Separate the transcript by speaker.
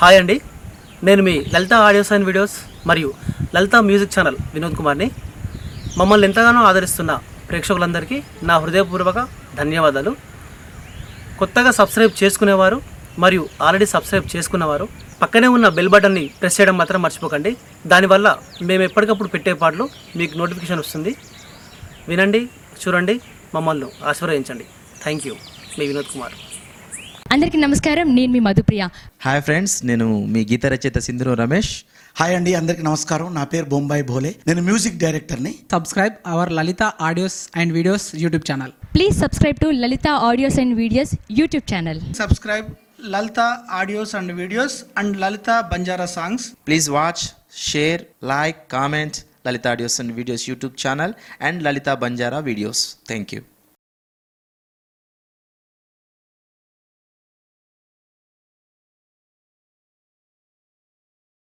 Speaker 1: Hi అండి నేను మీ లలిత ఆడియోస్ అండ్ వీడియోస్ మరియు లలిత మ్యూజిక్ ఛానల్ వినోద్ కుమార్ని మమ్మల్ని ఎంతగానో ఆదరిస్తున్న ప్రేక్షకులందరికీ నా హృదయపూర్వక ధన్యవాదాలు కొత్తగా సబ్స్క్రైబ్ చేసుకునేవారు మరియు ఆల్రెడీ సబ్స్క్రైబ్ చేసుకున్నవారు పక్కనే ఉన్న బెల్ బటన్ని ప్రెస్ చేయడం మాత్రం మర్చిపోకండి దానివల్ల మేము ఎప్పటికప్పుడు పెట్టే పాటలు మీకు నోటిఫికేషన్ వస్తుంది వినండి చూడండి మమ్మల్ని ఆశీర్వదించండి థ్యాంక్ యూ మీ వినోద్ కుమార్
Speaker 2: అందరికీ నమస్కారం నేను మీ మధుప్రియ
Speaker 3: హాయ్ ఫ్రెండ్స్ నేను మీ గీత రచయిత సింధురు రమేష్
Speaker 4: హాయ్ అండి అందరికి నమస్కారం నా పేరు బొంబాయి భోలే నేను మ్యూజిక్ డైరెక్టర్ని
Speaker 5: subscribe our Lalita audios and videos YouTube channel.
Speaker 2: Please subscribe to Lalitha audios and videos YouTube channel
Speaker 6: subscribe Lalita audios and videos and Lalita Banjara songs.
Speaker 3: Please watch share like comment Lalitha audios and videos YouTube channel and Lalitha Banjara videos thank you